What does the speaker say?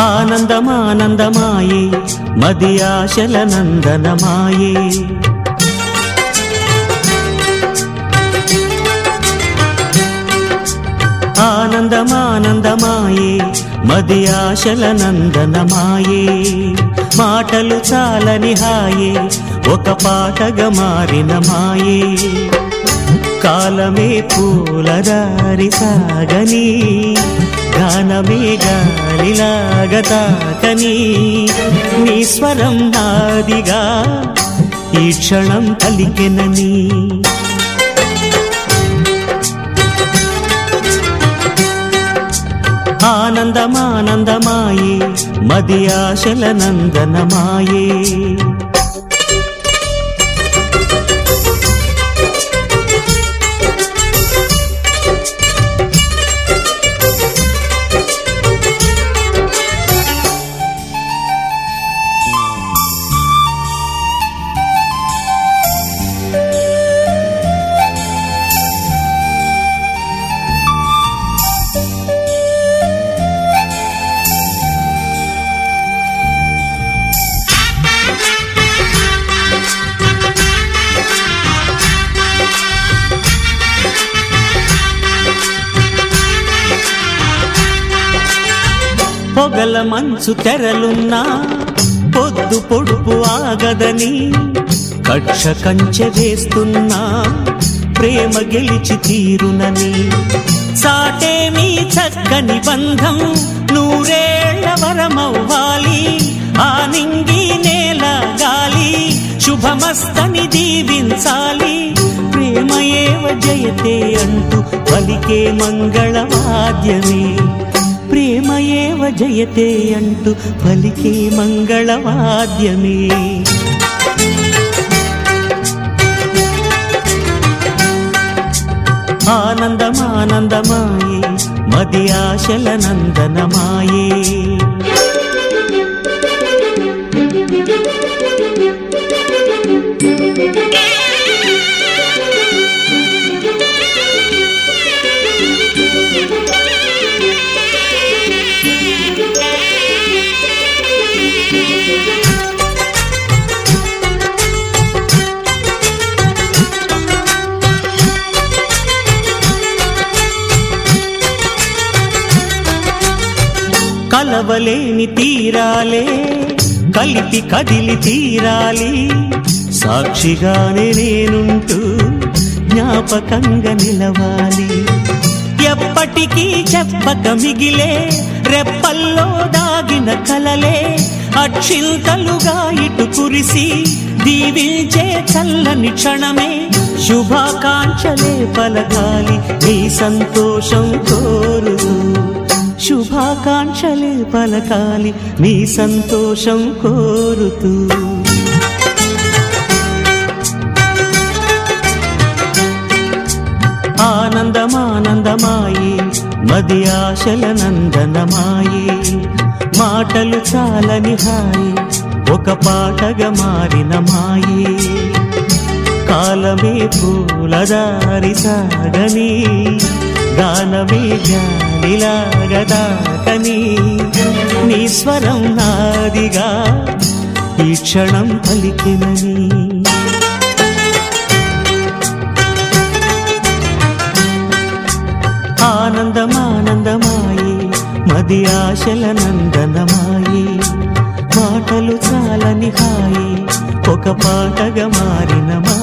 ఆనందమానందమాయే మది ఆశల నందనమాయే ఆనందమానందమాయే మది ఆశల నందనమాయే మాటలు చాలని హాయే ఒక పాటగా మారిన మాయే కాలమే పూలదారి సాగని గానమే గాలిలాగ తాకని నీ స్వరం నాదిగా ఈ క్షణం పలికెనని ఆనందమానందమాయే మది ఆశల నందనమాయే పొగల మంచు తెరలున్నా పొద్దు పొడుపు ఆగదని కక్ష కంచె వేస్తున్నా ప్రేమ గెలిచి తీరునని సాటే మీ చక్కని బంధం నూరేళ్ల వరమవ్వాలి ఆ నింగి నేల గాలి శుభమస్తని దీవించాలి ప్రేమ ఏవ జయతే అంటూ పలికే మంగళవాద్యమే ప్రేమ ఏవ జయతే అంటూ పలికే మంగళవాద్యమే ఆనందమానందమాయే మది ఆశల నందనమాయే కలవలేని తీరాలే కలిపి కదిలి తీరాలి సాక్షిగానే నేనుంటూ జ్ఞాపకంగా నిలవాలి ఎప్పటికీ చెప్పక మిగిలే రెప్పల్లో దాగిన కలలే అక్షింతలుగా ఇటు కురిసి దీవించే చల్లని క్షణమే శుభాకాంక్షలే పలకాలి నీ సంతోషం కోరుతూ శుభాకాంక్షలే పలకాలి నీ సంతోషం కోరుతూ ఆనందమానందమాయే మది ఆశల నందనమాయే మాటలు చాలని హాయి ఒక పాటగా మారిన మాయే కాలమే పూలదారి సాగని గానమే గాలిలాగదాకని నీ స్వరం నాదిగా ఈ క్షణం పలికినని ఆనందమానందమాయే మది ఆశల నందనమాయే మాటలు చాలని హాయి ఒక పాటగా మారిన మా